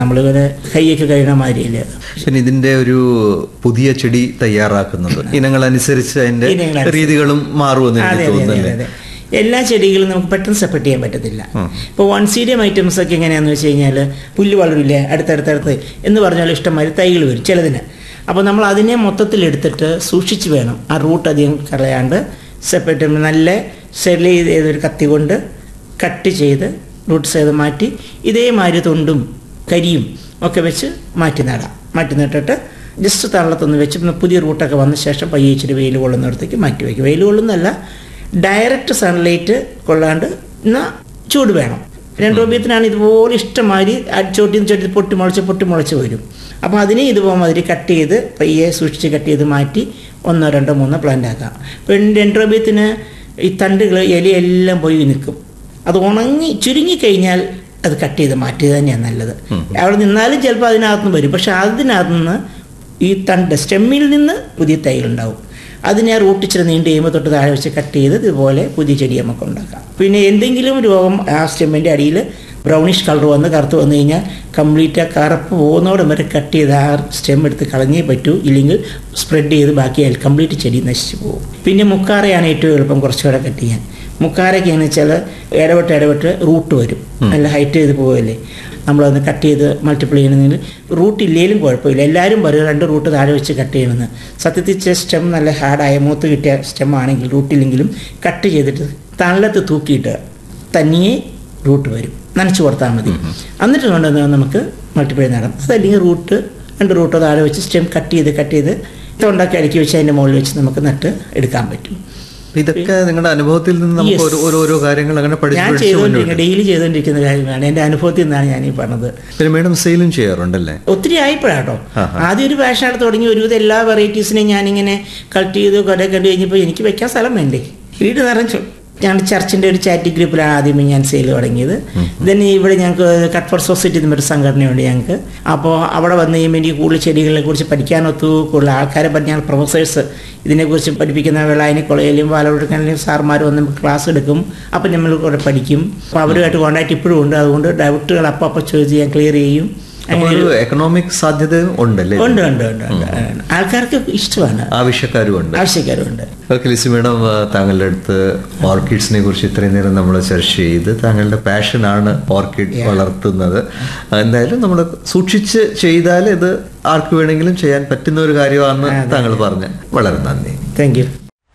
നമ്മളിങ്ങനെ കൈയൊക്കെ കഴുകണ മാതിരിയില്ല പിന്നെ ഇതിന്റെ ഒരു പുതിയ ചെടി തയ്യാറാക്കുന്നത് ഇനങ്ങൾ അനുസരിച്ച് അതിന്റെ ഇനങ്ങളനുസരിച്ച്. രീതികളും മാറുമെന്ന് അതെ എനിക്ക് അതെ അതെ തോന്നുന്നല്ലേ അതെ എല്ലാ ചെടികളും നമുക്ക് പെട്ടെന്ന് സെപ്പറേറ്റ് ചെയ്യാൻ പറ്റത്തില്ല ഇപ്പോൾ വൺ സീഡിയം ഐറ്റംസ് ഒക്കെ എങ്ങനെയാണെന്ന് വെച്ച് കഴിഞ്ഞാൽ പുല്ല് വളരില്ലേ അടുത്തടുത്തടുത്ത് എന്ന് പറഞ്ഞാൽ ഇഷ്ടംമാതിരി തൈകൾ വരും ചിലതിന് അപ്പോൾ നമ്മൾ അതിനെ മൊത്തത്തിൽ എടുത്തിട്ട് സൂക്ഷിച്ച് വേണം ആ റൂട്ട് അധികം കളയാണ്ട് സെപ്പറേറ്റ് നല്ല സ്റ്റെറിലൈസ് ചെയ്തൊരു കത്തി കൊണ്ട് കട്ട് ചെയ്ത് റൂട്ട്സ് ചെയ്ത് മാറ്റി ഇതേമാതിരി തൊണ്ടും കരിയും ഒക്കെ വെച്ച് മാറ്റി നടാം മാറ്റി നട്ടിട്ട് ജസ്റ്റ് തള്ളത്തൊന്ന് വെച്ച് പിന്നെ പുതിയ റൂട്ടൊക്കെ വന്ന ശേഷം പയ്യെ ഇച്ചിരി വെയിൽ കൊള്ളുന്നിടത്തേക്ക് മാറ്റി വയ്ക്കും വെയിൽ കൊള്ളുന്നല്ല ഡയറക്റ്റ് സൺലൈറ്റ് കൊള്ളാണ്ട് എന്നാൽ ചൂട് വേണം രണ്ടോപ്യത്തിനാണ് ഇതുപോലെ ഇഷ്ടമാതിരി ചോട്ടി ചോട്ടി പൊട്ടി മുളച്ച് പൊട്ടി മുളച്ച് വരും അപ്പോൾ അതിനെ ഇതുപോലെ മാതിരി കട്ട് ചെയ്ത് പയ്യെ സൂക്ഷിച്ച് കട്ട് ചെയ്ത് മാറ്റി ഒന്നോ രണ്ടോ മൂന്നോ പ്ലാന്റ് ആക്കാം ഇപ്പം രണ്ടോപ്യത്തിന് ഈ തണ്ടുകൾ ഇലയെല്ലാം പോയി നിൽക്കും അത് ഉണങ്ങി ചുരുങ്ങിക്കഴിഞ്ഞാൽ അത് കട്ട് ചെയ്ത് മാറ്റിയത് തന്നെയാണ് നല്ലത് അവിടെ നിന്നാലും ചിലപ്പോൾ അതിനകത്തുനിന്ന് വരും പക്ഷെ അതിനകത്ത് നിന്ന് ഈ തണ്ട് സ്റ്റെമ്മിൽ നിന്ന് പുതിയ തൈകളുണ്ടാവും അതിനെ റൂട്ട് ഇച്ചിരി നീണ്ട് കഴിയുമ്പോൾ തൊട്ട് താഴെ വെച്ച് കട്ട് ചെയ്ത് ഇതുപോലെ പുതിയ ചെടി നമുക്ക് ഉണ്ടാക്കാം പിന്നെ എന്തെങ്കിലും രോഗം ആ സ്റ്റെമ്മിൻ്റെ അടിയിൽ ബ്രൗണിഷ് കളർ വന്ന് കറുത്ത് വന്നു കഴിഞ്ഞാൽ കംപ്ലീറ്റ് ആ കറുപ്പ് പോകുന്നോടം വരെ കട്ട് ചെയ്ത് ആ സ്റ്റെം എടുത്ത് കളഞ്ഞേ പറ്റൂ ഇല്ലെങ്കിൽ സ്പ്രെഡ് ചെയ്ത് ബാക്കിയാൽ കംപ്ലീറ്റ് ചെടി നശിച്ചു പോകും പിന്നെ മുക്കാറയാണ് ഏറ്റവും എളുപ്പം കുറച്ചുകൂടെ കട്ട് ചെയ്യാൻ മുക്കാരൊക്കെ എന്ന് വെച്ചാൽ ഇടവിട്ട് ഇടവിട്ട് റൂട്ട് വരും നല്ല ഹൈറ്റ് ചെയ്ത് പോവല്ലേ നമ്മളതൊന്ന് കട്ട് ചെയ്ത് മൾട്ടിപ്ലൈ ചെയ്യണമെങ്കിൽ റൂട്ട് ഇല്ലെങ്കിലും കുഴപ്പമില്ല എല്ലാവരും പറയും രണ്ട് റൂട്ട് താഴെ വെച്ച് കട്ട് ചെയ്യണമെന്ന് സത്യത്തിൽ സ്റ്റെം നല്ല ഹാർഡായ മൂത്ത് കിട്ടിയ സ്റ്റെം ആണെങ്കിൽ റൂട്ടില്ലെങ്കിലും കട്ട് ചെയ്തിട്ട് തള്ളത്ത് തൂക്കിയിട്ട് തനിയെ റൂട്ട് വരും നനച്ചു കൊടുത്താൽ മതി എന്നിട്ട് കൊണ്ടുവന്ന് നമുക്ക് മൾട്ടിപ്ലൈ നടാം അതല്ലെങ്കിൽ റൂട്ട് രണ്ട് റൂട്ട് താഴെ വെച്ച് സ്റ്റെം കട്ട് ചെയ്ത് കട്ട് ചെയ്ത് തൊണ്ടൊക്കെ അടുക്കി വെച്ച് അതിൻ്റെ മുകളിൽ വെച്ച് നമുക്ക് നട്ട് എടുക്കാൻ പറ്റും അപ്പൊ ഇതൊക്കെ നിങ്ങളുടെ അനുഭവത്തിൽ നിന്ന് നമുക്ക് Yes. ഓരോ ഓരോരോ കാര്യങ്ങൾ അങ്ങനെ പഠിച്ച് ഞാൻ പഠിച്ച് ചെയ്തുകൊണ്ടിരിക്കുന്ന മുന്നോട്ട് ഡെയിലി ചെയ്തുകൊണ്ടിരിക്കുന്ന കാര്യങ്ങളാണ് എൻ്റെ അനുഭവത്തിൽ നിന്നാണ് ഞാൻ ഈ പറഞ്ഞത് പിന്നെ മേഡം സെയിലും ചെയ്യാറുണ്ടല്ലേ ഒത്തിരി ആയിപ്പോഴാട്ടോ ആഹാ. ആദ്യം ഒരു ഫാഷനായിട്ട് തുടങ്ങി ഒരുവിധം എല്ലാ വെറൈറ്റീസിനെയും ഞാനിങ്ങനെ കളക്ട് ചെയ്ത് കുറെ കണ്ടു കഴിഞ്ഞപ്പോൾ എനിക്ക് വെക്കാൻ സ്ഥലം വേണ്ടേ വീട് നിറഞ്ഞു ഞാൻ ചർച്ചിൻ്റെ ഒരു ചാറ്റ് ഗ്രൂപ്പിലാണ് ആദ്യമേ ഞാൻ സെയിൽ തുടങ്ങിയത് ദെൻ ഇവിടെ ഞങ്ങൾക്ക് കട്ട് ഫോർ സൊസൈറ്റി എന്നൊരു സംഘടനയുണ്ട് ഞങ്ങൾക്ക് അപ്പോൾ അവിടെ വന്ന് കഴിയുമ്പോൾ എനിക്ക് കൂടുതൽ ചെടികളെ കുറിച്ച് പഠിക്കാനൊത്തു കൂടുതൽ ആൾക്കാരെ പറ്റി ഞങ്ങൾ പ്രൊഫസേഴ്സ് ഇതിനെക്കുറിച്ച് പഠിപ്പിക്കുന്ന വെള്ളായനി കോളേജിലും പാലക്കാടിലും സാർമാർ വന്ന് നമുക്ക് ക്ലാസ് എടുക്കും അപ്പം നമ്മൾ കുറെ പഠിക്കും അപ്പോൾ അവരുമായിട്ട് കോൺടാക്ട് ഇപ്പോഴും ഉണ്ട് അതുകൊണ്ട് ഡൗട്ടുകൾ അപ്പം അപ്പം ചോദിച്ച് ഞാൻ ക്ലിയർ ചെയ്യും അപ്പൊ ഒരു എക്കണോമിക് സാധ്യത ഉണ്ടല്ലേ ഉണ്ട് ഉണ്ട് ഉണ്ട് ഉണ്ട് ആൾക്കാർക്ക് ഇഷ്ടമാണ് ആവശ്യക്കാരും ഉണ്ട് ആവശ്യക്കാരുണ്ട് ഓക്കെ ലിസി മേഡം ആ, താങ്കളുടെ അടുത്ത് ഓർക്കിഡ്സിനെ കുറിച്ച് ഇത്രയും നേരം നമ്മൾ ചർച്ച ചെയ്ത് താങ്കളുടെ പാഷനാണ് ഓർക്കിഡ് വളർത്തുന്നത് ആ, എന്തായാലും നമ്മൾ സൂക്ഷിച്ച് ചെയ്താൽ ഇത് ആർക്ക് വേണമെങ്കിലും ചെയ്യാൻ പറ്റുന്ന ഒരു കാര്യമാണെന്ന് താങ്കൾ പറഞ്ഞ് വളരെ നന്ദി താങ്ക് യു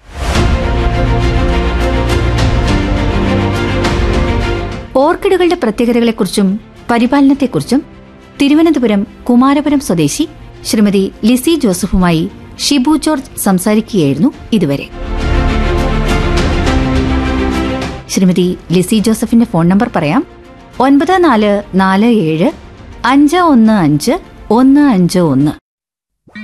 ഓർക്കിഡുകളുടെ പ്രത്യേകതകളെക്കുറിച്ചും പരിപാലനത്തെക്കുറിച്ചും തിരുവനന്തപുരം കുമാരപുരം സ്വദേശി ശ്രീമതി ലിസി ജോസഫുമായി ഷിബു ജോർജ് സംസാരിക്കുകയായിരുന്നു ഇതുവരെ ശ്രീമതി ലിസി ജോസഫിന്റെ ഫോൺ നമ്പർ പറയാം ഒൻപത് നാല് നാല് ഏഴ് അഞ്ച് ഒന്ന് അഞ്ച് ഒന്ന് അഞ്ച് ഒന്ന്